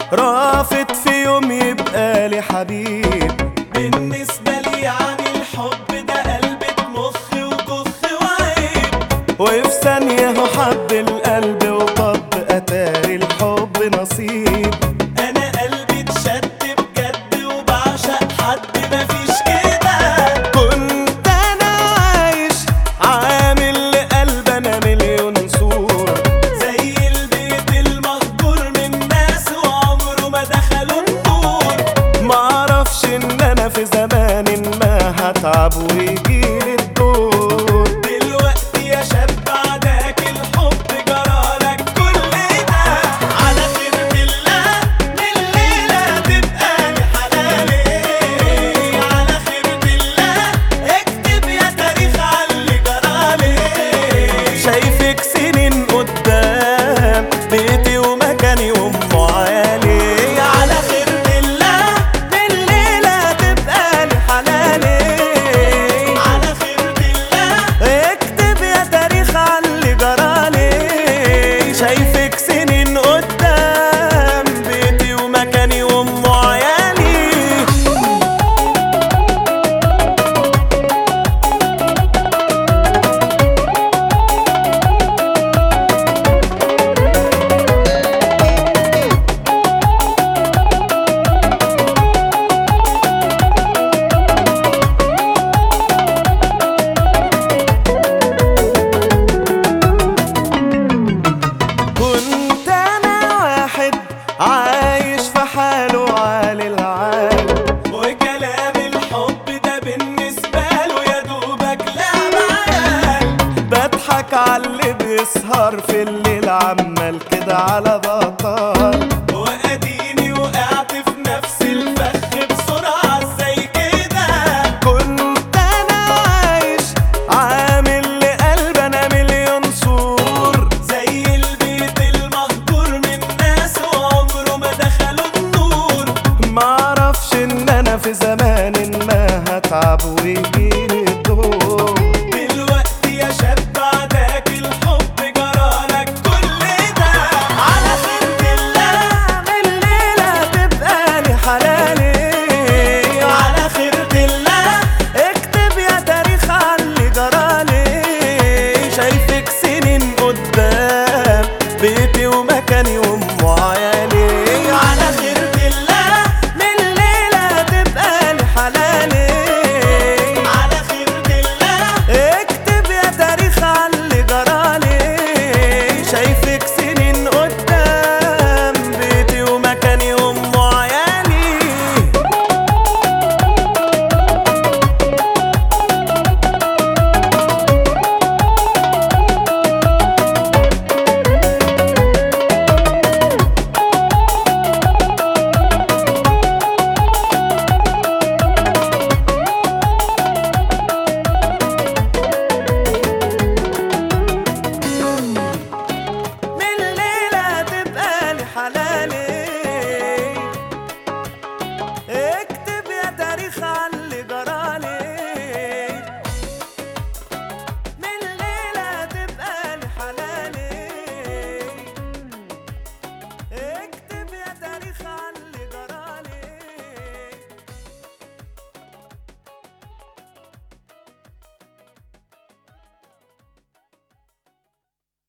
رافض في يوم يبقى لي حبيب بالنسبة لي يعني الحب ده قلبك مخ وكخ وعيب وفي ثانية هو حب القلب وطب أتاري الحب نصيب انا قلبي اتشد بجد وبعشق حد مفيش كده كنت أنا عايش عامل لقلب أنا مليون صورة زي البيت المهجور من ناس وعمره ما دخلوا النور معرفش إن أنا في زمان ما هتعب ويجيلي الدور دلوقتي يا شاب بعدك الحب جرالك كل ده على خير الله الليلة تبقى لي حلالي على خير الله اكتب يا تاريخ عاللي جرالي شايفك سنين قدام بيتي ومكاني وأم عالي على خير الله الليلة تبقى لي حلالي على خير الله اكتب يا تاريخ عاللي جرالي شايفك سنين قدام بيتي ومكاني وام عيالي كنت انا واحد عايش في حاله عالي العال وكلام الحب ده بالنسبة له يا دوبك لعب عيال بضحك على اللي بيسهر في الليل عمال كده على ظهر